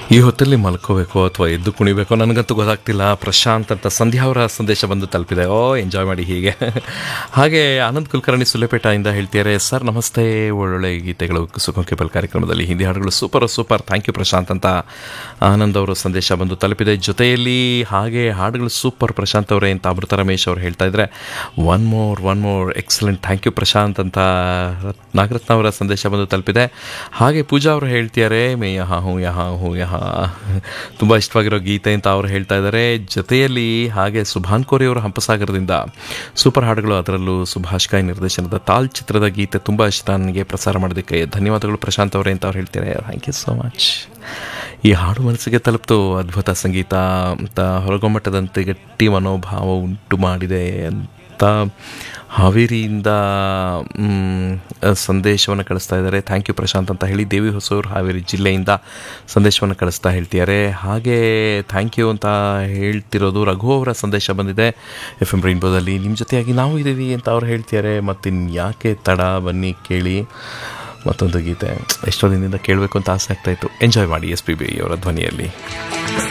ಈ ಹೊತ್ತಲ್ಲಿ ಮಲ್ಕೋಬೇಕು ಅಥವಾ ಎದ್ದು ಕುಣಿಬೇಕು ನನಗಂತೂ ಗೊತ್ತಾಗ್ತಿಲ್ಲ ಪ್ರಶಾಂತ್ ಅಂತ ಸಂಧ್ಯಾ ಅವರ ಸಂದೇಶ ಬಂದು ತಲುಪಿದೆ ಓ ಎಂಜಾಯ್ ಮಾಡಿ ಹೀಗೆ ಹಾಗೆ ಆನಂದ್ ಕುಲಕರ್ಣಿ ಸುಲೆಪೇಟೆಯಿಂದ ಹೇಳ್ತಿದ್ದಾರೆ ಸರ್ ನಮಸ್ತೆ ಒಳ್ಳೊಳ್ಳೆ ಗೀತೆಗಳು ಸುಖಂ ಕೇಬಲ್ ಕಾರ್ಯಕ್ರಮದಲ್ಲಿ ಹಿಂದಿ ಹಾಡುಗಳು super super thank you Prashanth ಅಂತ ಆನಂದ್ ಅವರು ಸಂದೇಶ ಬಂದು ತಲುಪಿದೆ ಜೊತೆಯಲ್ಲಿ ಹಾಗೆ ಹಾಡುಗಳು ಸೂಪರ್ ಪ್ರಶಾಂತ್ ಅವರೇ ಅಂತ ಅಮೃತ ರಮೇಶ್ ಅವರು ಹೇಳ್ತಾ ಇದ್ದಾರೆ one more one more excellent thank you Prashanth ಅಂತ ನಾಗರತ್ನ ಅವರ ಸಂದೇಶ ಬಂದು ತಲುಪಿದೆ ಹಾಗೆ ಪೂಜಾ ಅವರು ಹೇಳ್ತಿದ್ದಾರೆ ಮೇ ಯಹಾ ಹೂ ಯಹಾ ಹೂ ಯಹಾ ತುಂಬ ಇಷ್ಟವಾಗಿರೋ ಗೀತೆ ಅಂತ ಅವರು ಹೇಳ್ತಾ ಇದ್ದಾರೆ ಜೊತೆಯಲ್ಲಿ ಹಾಗೆ ಸುಭಾನ್ ಕೋರಿ ಅವರು ಹಂಪಸಾಗರದಿಂದ ಸೂಪರ್ ಹಾಡುಗಳು ಅದರಲ್ಲೂ ಸುಭಾಷ್ ಕಾಯ್ ನಿರ್ದೇಶನದ ತಾಲ್ ಚಿತ್ರದ ಗೀತೆ ತುಂಬ ಇಷ್ಟ ನನಗೆ ಪ್ರಸಾರ ಮಾಡೋದಕ್ಕೆ ಧನ್ಯವಾದಗಳು ಪ್ರಶಾಂತ್ ಅವರೇ ಅಂತ ಅವ್ರು ಹೇಳ್ತಾರೆ ಥ್ಯಾಂಕ್ ಯು ಸೋ ಮಚ್ ಈ ಹಾಡು ಮನಸ್ಸಿಗೆ ತಲುಪ್ತು ಅದ್ಭುತ ಸಂಗೀತ ಅಂತ ಹೊರಗೊಮ್ಮಟದಂತೆ ಗಟ್ಟಿ ಮನೋಭಾವ ಉಂಟು ಮಾಡಿದೆ ಅಂತ ಹಾವೇರಿಯಿಂದ ಸಂದೇಶವನ್ನು ಕಳಿಸ್ತಾ ಇದ್ದಾರೆ ಥ್ಯಾಂಕ್ ಯು ಪ್ರಶಾಂತ್ ಅಂತ ಹೇಳಿ ದೇವಿ ಹೊಸೂರು ಹಾವೇರಿ ಜಿಲ್ಲೆಯಿಂದ ಸಂದೇಶವನ್ನು ಕಳಿಸ್ತಾ ಹೇಳ್ತಿದ್ದಾರೆ ಹಾಗೆ ಥ್ಯಾಂಕ್ ಯು ಅಂತ ಹೇಳ್ತಿರೋದು ರಘು ಅವರ ಸಂದೇಶ ಬಂದಿದೆ ಎಫ್ ಎಮ್ ರೈನ್ಬೋದಲ್ಲಿ ನಿಮ್ಮ ಜೊತೆಯಾಗಿ ನಾವು ಇದ್ದೀವಿ ಅಂತ ಅವ್ರು ಹೇಳ್ತಿದ್ದಾರೆ ಮತ್ತಿನ್ನು ಯಾಕೆ ತಡ ಬನ್ನಿ ಕೇಳಿ ಮತ್ತೊಂದು ಗೀತೆ ಎಷ್ಟೋ ದಿನದಿಂದ ಕೇಳಬೇಕು ಅಂತ ಆಸೆ ಆಗ್ತಾಯಿತ್ತು ಎಂಜಾಯ್ ಮಾಡಿ ಎಸ್ ಪಿ ಬಿ ಅವರ ಧ್ವನಿಯಲ್ಲಿ